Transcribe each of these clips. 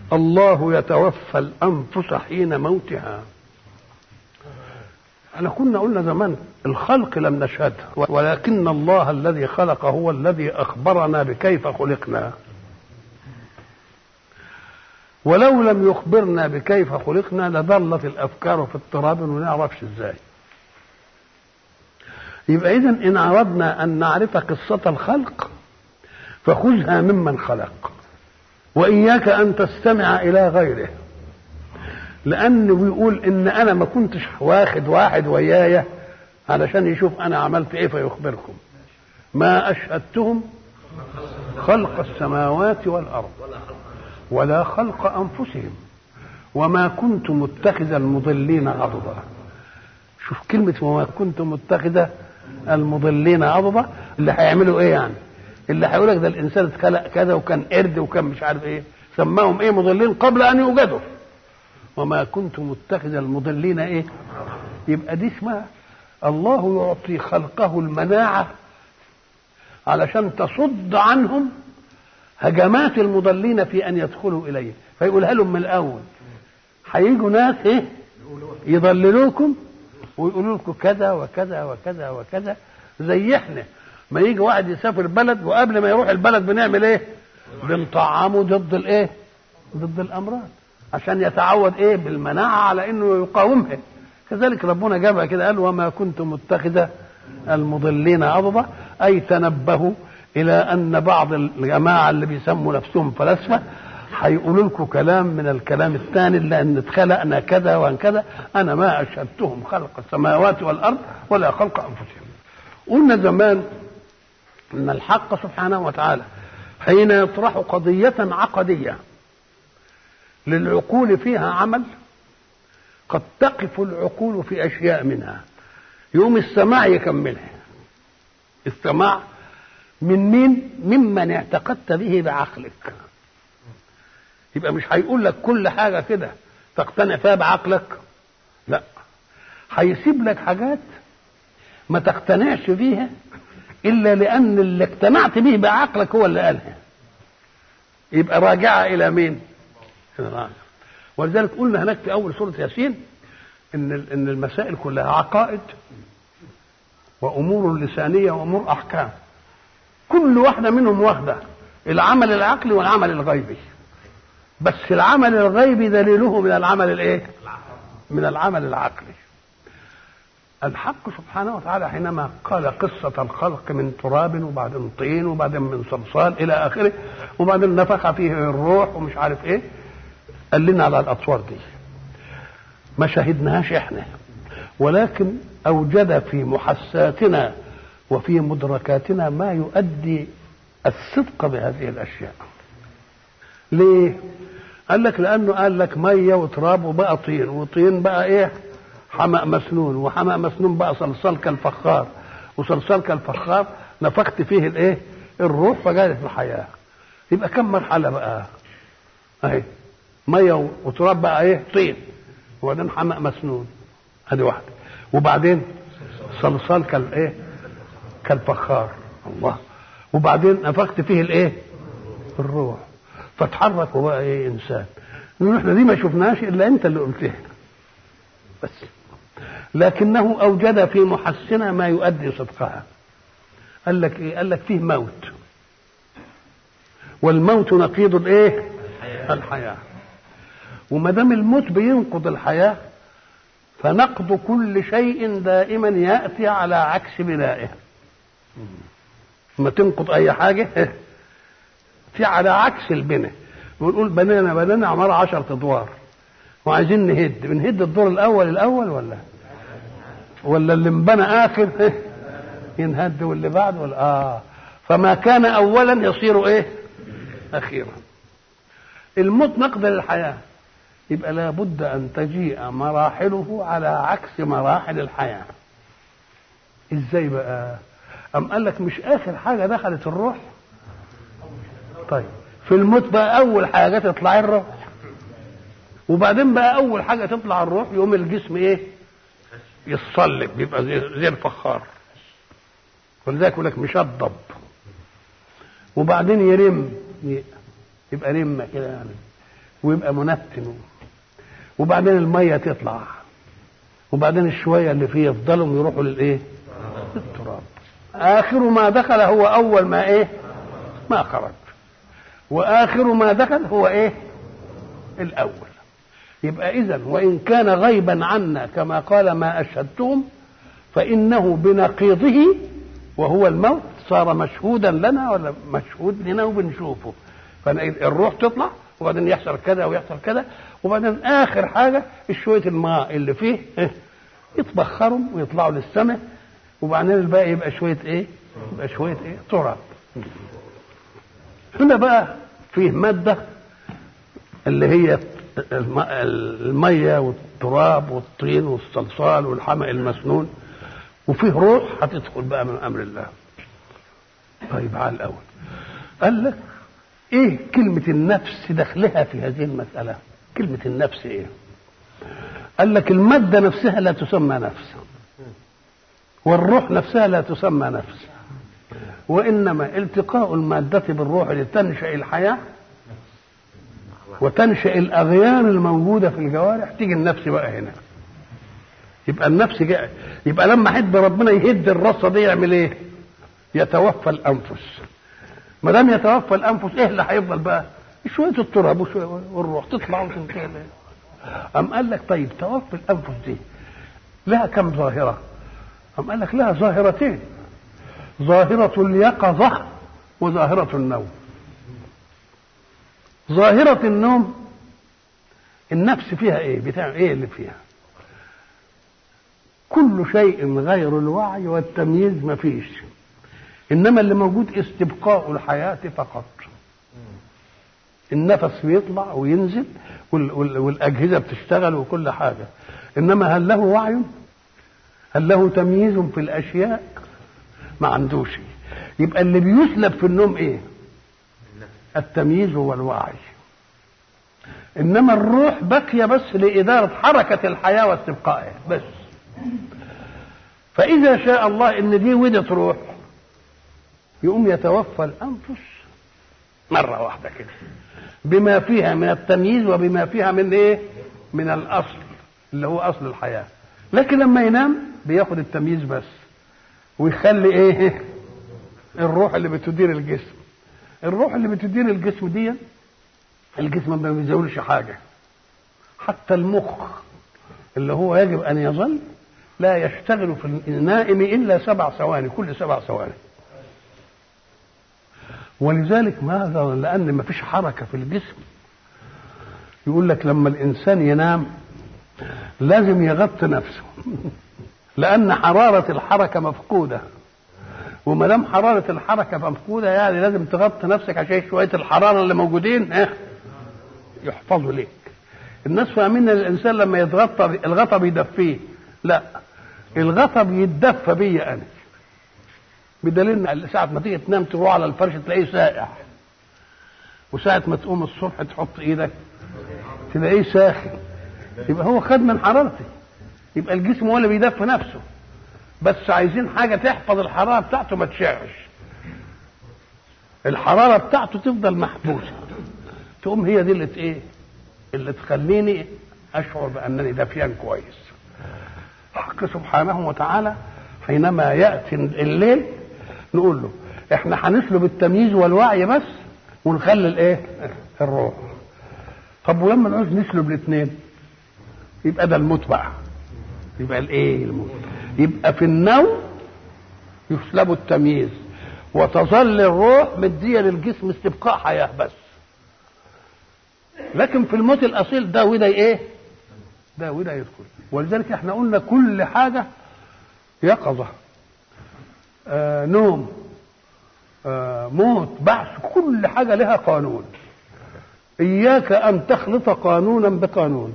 الله يتوفى الأنفس حين موتها احنا كنا قلنا زمان الخلق لم نشهده ولكن الله الذي خلق هو الذي أخبرنا بكيف خلقنا ولو لم يخبرنا بكيف خلقنا لظلت الافكار في اضطراب وما نعرفش ازاي يبقى اذا ان اردنا ان نعرف قصه الخلق فخذها ممن خلق واياك ان تستمع الى غيره لانه بيقول ان انا ما كنتش واخد واحد ويايا علشان يشوف انا عملت ايه فيخبركم ما اشهدتهم خلق السماوات والارض ولا خلق انفسهم وما كنت متخذ المضلين عضدا شوف كلمة وما كنت متخذ المضلين عضدا اللي هيعملوا ايه يعني اللي هيقول لك ده الانسان اتخلق كذا وكان قرد وكان مش عارف ايه سماهم ايه مضلين قبل ان يوجدوا وما كنت متخذ المضلين ايه يبقى دي اسمها الله يعطي خلقه المناعة علشان تصد عنهم هجمات المضلين في ان يدخلوا اليه فيقولها لهم من الاول هيجوا ناس ايه يضللوكم ويقولوا لكم كذا وكذا وكذا وكذا زي احنا ما يجي واحد يسافر بلد وقبل ما يروح البلد بنعمل ايه بنطعمه ضد الايه ضد الامراض عشان يتعود ايه بالمناعه على انه يقاومها كذلك ربنا جابها كده قال وما كنت متخذ المضلين عضدا اي تنبهوا الى ان بعض الجماعه اللي بيسموا نفسهم فلاسفه هيقولوا لكم كلام من الكلام الثاني لان اتخلقنا كذا وان كذا انا ما اشهدتهم خلق السماوات والارض ولا خلق انفسهم قلنا زمان ان الحق سبحانه وتعالى حين يطرح قضيه عقديه للعقول فيها عمل قد تقف العقول في اشياء منها يوم السماع يكملها السماع من مين ممن اعتقدت به بعقلك يبقى مش هيقول لك كل حاجة كده تقتنع فيها بعقلك لا هيسيب لك حاجات ما تقتنعش بيها إلا لأن اللي اقتنعت به بعقلك هو اللي قالها يبقى راجعة إلى مين؟ ولذلك قلنا هناك في أول سورة ياسين إن إن المسائل كلها عقائد وأمور لسانية وأمور أحكام كل واحدة منهم واخدة العمل العقلي والعمل الغيبي بس العمل الغيبي دليله من العمل الايه من العمل العقلي الحق سبحانه وتعالى حينما قال قصة الخلق من تراب وبعدين طين وبعدين من صلصال إلى آخره وبعدين نفخ فيه الروح ومش عارف إيه قال لنا على الأطوار دي ما شهدناهاش إحنا ولكن أوجد في محساتنا وفي مدركاتنا ما يؤدي الصدق بهذه الاشياء ليه قال لك لانه قال لك ميه وتراب وبقى طين وطين بقى ايه حمأ مسنون وحمأ مسنون بقى صلصال كالفخار وصلصال كالفخار نفخت فيه الايه الروح فجالت الحياه يبقى كم مرحله بقى اهي ميه وتراب بقى ايه طين وبعدين حمأ مسنون ادي واحده وبعدين صلصال كالايه كالفخار الله وبعدين نفخت فيه الايه الروح فتحرك وبقى ايه انسان نقول احنا دي ما شفناش الا انت اللي قلتها بس لكنه اوجد في محسنها ما يؤدي صدقها قال لك ايه قال لك فيه موت والموت نقيض الايه الحياه وما دام الموت بينقض الحياه فنقض كل شيء دائما ياتي على عكس بنائه لما تنقض اي حاجه في على عكس البناء بنقول بنينا بنينا عماره عشرة ادوار وعايزين نهد بنهد الدور الاول الاول ولا ولا اللي انبنى اخر ينهد واللي بعد ولا اه فما كان اولا يصير ايه اخيرا الموت نقد للحياه يبقى لابد ان تجيء مراحله على عكس مراحل الحياه ازاي بقى أم قال لك مش آخر حاجة دخلت الروح طيب في الموت بقى أول حاجة تطلع الروح وبعدين بقى أول حاجة تطلع الروح يقوم الجسم إيه يتصلب يبقى زي, زي الفخار ولذلك يقول لك مشضب وبعدين يرم يبقى رمة كده يعني ويبقى منتن وبعدين الميه تطلع وبعدين الشويه اللي فيه يفضلوا يروحوا للايه للتراب اخر ما دخل هو اول ما ايه ما خرج واخر ما دخل هو ايه الاول يبقى اذا وان كان غيبا عنا كما قال ما اشهدتهم فانه بنقيضه وهو الموت صار مشهودا لنا ولا مشهود لنا وبنشوفه فالروح تطلع وبعدين يحصل كذا ويحصل كذا وبعدين اخر حاجه شويه الماء اللي فيه يتبخروا ويطلعوا للسماء وبعدين الباقي يبقى شويه ايه؟ يبقى شويه ايه؟ تراب. هنا بقى فيه ماده اللي هي الميه والتراب والطين والصلصال والحمأ المسنون وفيه روح هتدخل بقى من امر الله. طيب على الاول قال لك ايه كلمة النفس دخلها في هذه المسألة كلمة النفس ايه قال لك المادة نفسها لا تسمى نفس والروح نفسها لا تسمى نفس وإنما التقاء المادة بالروح لتنشأ الحياة وتنشأ الأغيار الموجودة في الجوارح تيجي النفس بقى هنا يبقى النفس جاء يبقى لما حد ربنا يهد الرصة دي يعمل ايه يتوفى الأنفس ما دام يتوفى الانفس ايه اللي هيفضل بقى؟ شويه التراب وشويه والروح تطلع وتنتهي أم قال لك طيب توفي الانفس دي لها كم ظاهره؟ أم قال لك لها ظاهرتين ظاهرة اليقظة وظاهرة النوم ظاهرة النوم النفس فيها ايه؟ بتاع ايه اللي فيها؟ كل شيء غير الوعي والتمييز ما فيش انما اللي موجود استبقاء الحياه فقط النفس بيطلع وينزل والاجهزه بتشتغل وكل حاجه انما هل له وعي هل له تمييز في الاشياء ما عندوش يبقى اللي بيسلب في النوم ايه التمييز والوعي انما الروح باقيه بس لاداره حركه الحياه واستبقائها بس فاذا شاء الله ان دي ودت روح يقوم يتوفى الانفس مره واحده كده بما فيها من التمييز وبما فيها من ايه من الاصل اللي هو اصل الحياه لكن لما ينام بياخد التمييز بس ويخلي ايه الروح اللي بتدير الجسم الروح اللي بتدير الجسم دي الجسم ما بيزولش حاجه حتى المخ اللي هو يجب ان يظل لا يشتغل في النائم الا سبع ثواني كل سبع ثواني ولذلك ماذا لان ما فيش حركه في الجسم يقول لك لما الانسان ينام لازم يغطي نفسه لان حراره الحركه مفقوده وما دام حراره الحركه مفقوده يعني لازم تغطي نفسك عشان شويه الحراره اللي موجودين اه يحفظوا ليك الناس فاهمين ان الانسان لما يتغطى الغطا بيدفيه لا الغطا بيتدفى بيا انا بدليل ان ساعة ما تيجي تنام تروح على الفرش تلاقيه ساقع وساعة ما تقوم الصبح تحط ايدك تلاقيه ساخن يبقى هو خد من حرارتي يبقى الجسم هو اللي بيدفي نفسه بس عايزين حاجة تحفظ الحرارة بتاعته ما تشعش الحرارة بتاعته تفضل محبوسة تقوم هي دي اللي ايه اللي تخليني اشعر بانني دافيان كويس حق سبحانه وتعالى حينما ياتي الليل نقول له احنا هنسلب التمييز والوعي بس ونخلي الايه الروح طب ولما نعوز نسلب الاثنين يبقى ده الموت بقى يبقى الايه الموت يبقى في النوم يسلب التمييز وتظل الروح مديه للجسم استبقاء حياه بس لكن في الموت الاصيل ده وده ايه ده وده يدخل ولذلك احنا قلنا كل حاجه يقظه آه نوم آه موت بعث كل حاجه لها قانون اياك ان تخلط قانونا بقانون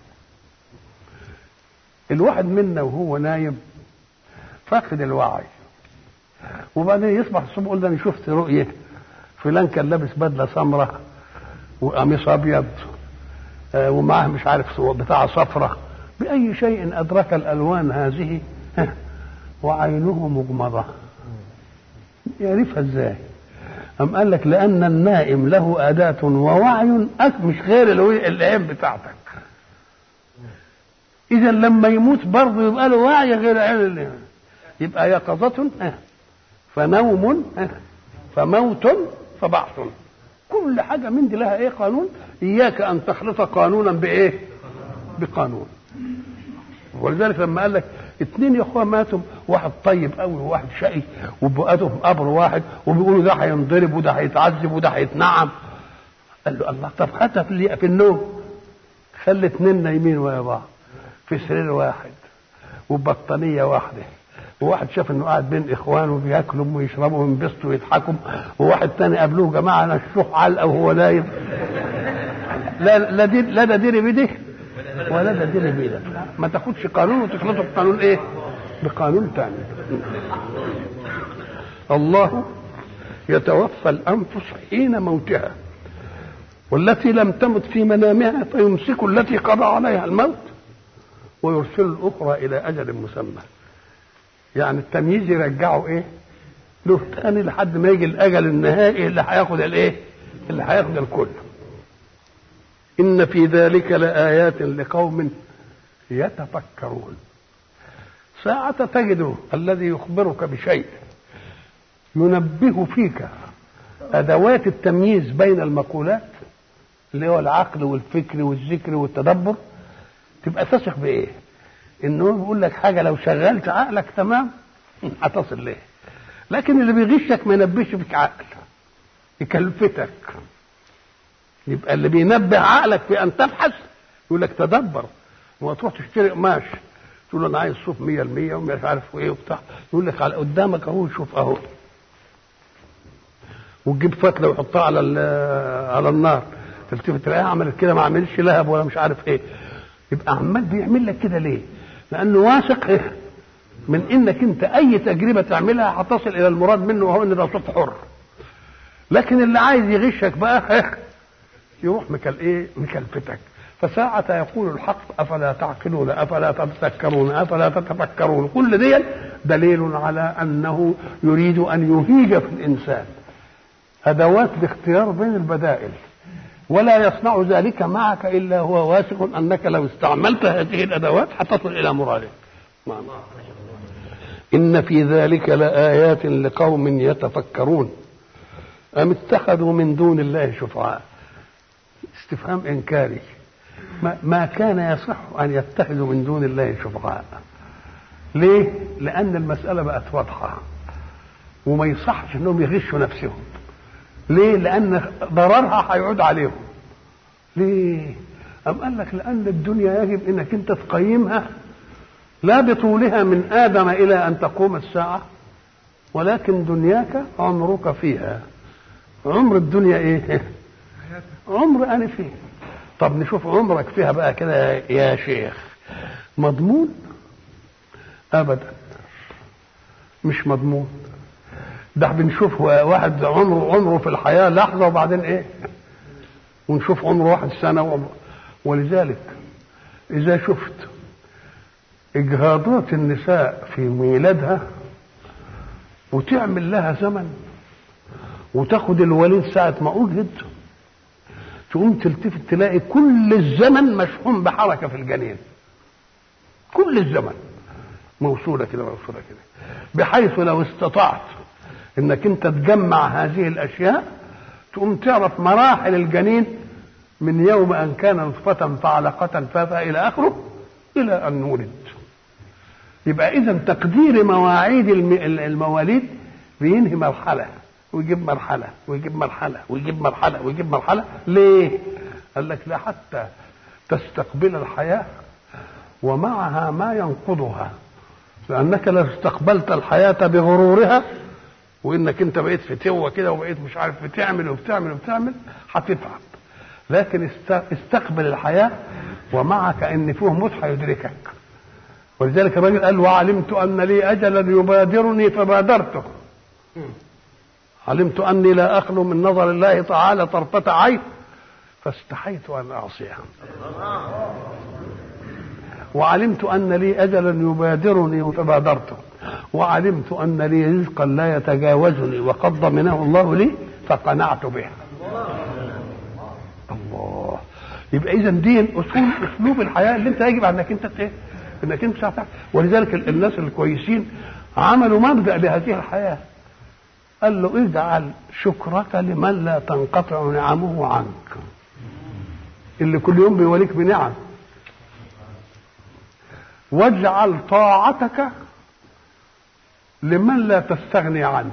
الواحد منا وهو نايم فاقد الوعي وبعدين يصبح الصبح يقول ده انا شفت رؤيه فلان كان لابس بدله سمراء وقميص ابيض آه ومعاه مش عارف بتاع صفرة باي شيء ادرك الالوان هذه وعينه مغمضه يعرفها ازاي أم قال لك لأن النائم له أداة ووعي أك- مش غير الوعي- العين بتاعتك إذا لما يموت برضه يبقى له وعي غير عين اللي يبقى يقظة آه، فنوم آه، فموت فبعث كل حاجة من دي لها إيه قانون إياك أن تخلط قانونا بإيه بقانون ولذلك لما قال لك اتنين يا اخوان ماتوا واحد طيب قوي وواحد شقي وبقاته في قبر واحد وبيقولوا ده هينضرب وده هيتعذب وده هيتنعم قال له الله طب هاتها في, اللي- في النوم خلي اتنين نايمين ويا بعض في سرير واحد وبطانيه واحده وواحد شاف انه قاعد بين اخوانه بياكلوا ويشربوا وينبسطوا ويضحكوا وواحد تاني قابلوه جماعه انا الشوح علقه وهو نايم لا لا دي لا ده ديري بيدي ولا ده ديري بيدك ما تاخدش قانون وتخلطه بقانون ايه؟ بقانون تاني الله يتوفى الانفس حين موتها والتي لم تمت في منامها فيمسك التي قضى عليها الموت ويرسل الاخرى الى اجل مسمى يعني التمييز يرجعه ايه له تاني لحد ما يجي الاجل النهائي اللي هياخد الايه اللي هياخد الكل ان في ذلك لايات لقوم يتفكرون ساعة تجد الذي يخبرك بشيء ينبه فيك أدوات التمييز بين المقولات اللي هو العقل والفكر والذكر والتدبر تبقى تثق بإيه؟ إنه بيقول لك حاجة لو شغلت عقلك تمام هتصل ليه لكن اللي بيغشك ما ينبهش فيك عقل يكلفتك يبقى اللي بينبه عقلك في أن تبحث يقول لك تدبر وتروح تشتري قماش تقول له انا عايز صوف 100% ومش عارف ايه وبتاع يقول لك على قدامك اهو شوف اهو وتجيب فتله ويحطها على على النار تلتفت تلاقيها عملت كده ما عملش لهب ولا مش عارف ايه يبقى عمال بيعمل لك كده ليه؟ لانه واثق إيه؟ من انك انت اي تجربه تعملها هتصل الى المراد منه وهو ان ده صوت حر لكن اللي عايز يغشك بقى إيه؟ يروح مكل ايه مكلفتك فساعة يقول الحق أفلا تعقلون أفلا تتذكرون أفلا تتفكرون كل دي دليل على أنه يريد أن يهيج في الإنسان أدوات الاختيار بين البدائل ولا يصنع ذلك معك إلا هو واثق أنك لو استعملت هذه الأدوات هتصل إلى مرادك إن في ذلك لآيات لقوم يتفكرون أم اتخذوا من دون الله شفعاء استفهام إنكاري ما, ما كان يصح أن يتخذوا من دون الله شفعاء ليه؟ لأن المسألة بقت واضحة وما يصحش أنهم يغشوا نفسهم ليه؟ لأن ضررها هيعود عليهم ليه؟ أم قال لك لأن الدنيا يجب أنك أنت تقيمها لا بطولها من آدم إلى أن تقوم الساعة ولكن دنياك عمرك فيها عمر الدنيا إيه؟ عمر أنا فيه طب نشوف عمرك فيها بقى كده يا شيخ مضمون ابدا مش مضمون ده بنشوف واحد عمره عمره في الحياه لحظه وبعدين ايه ونشوف عمره واحد سنه وعمره ولذلك اذا شفت اجهاضات النساء في ميلادها وتعمل لها زمن وتاخد الوليد ساعه ما اجهد تقوم تلتفت تلاقي كل الزمن مشحون بحركة في الجنين كل الزمن موصولة كده موصولة كده بحيث لو استطعت انك انت تجمع هذه الاشياء تقوم تعرف مراحل الجنين من يوم ان كان نطفة فعلقة فافا الى اخره الى ان ولد يبقى اذا تقدير مواعيد المواليد بينهي مرحله ويجيب مرحلة ويجيب مرحلة ويجيب مرحلة ويجيب مرحلة ليه؟ قال لك لا حتى تستقبل الحياة ومعها ما ينقضها لأنك لو استقبلت الحياة بغرورها وإنك أنت بقيت فتوة كده وبقيت مش عارف بتعمل وبتعمل وبتعمل هتتعب لكن استقبل الحياة ومعك إن فيه موت هيدركك ولذلك الراجل قال وعلمت أن لي أجلا يبادرني فبادرته علمت اني لا اخلو من نظر الله تعالى طرفة عين فاستحيت ان اعصيه وعلمت ان لي اجلا يبادرني فبادرته وعلمت ان لي رزقا لا يتجاوزني وقد ضمنه الله لي فقنعت بها الله يبقى اذا دي اصول اسلوب الحياه اللي انت يجب انك انت ايه انك انت تعرف ولذلك الناس الكويسين عملوا مبدا لهذه الحياه قال له اجعل شكرك لمن لا تنقطع نعمه عنك اللي كل يوم بيوليك بنعم واجعل طاعتك لمن لا تستغني عنها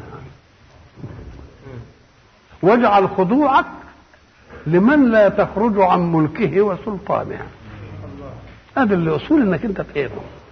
واجعل خضوعك لمن لا تخرج عن ملكه وسلطانه هذا اللي اصول انك انت تقيمه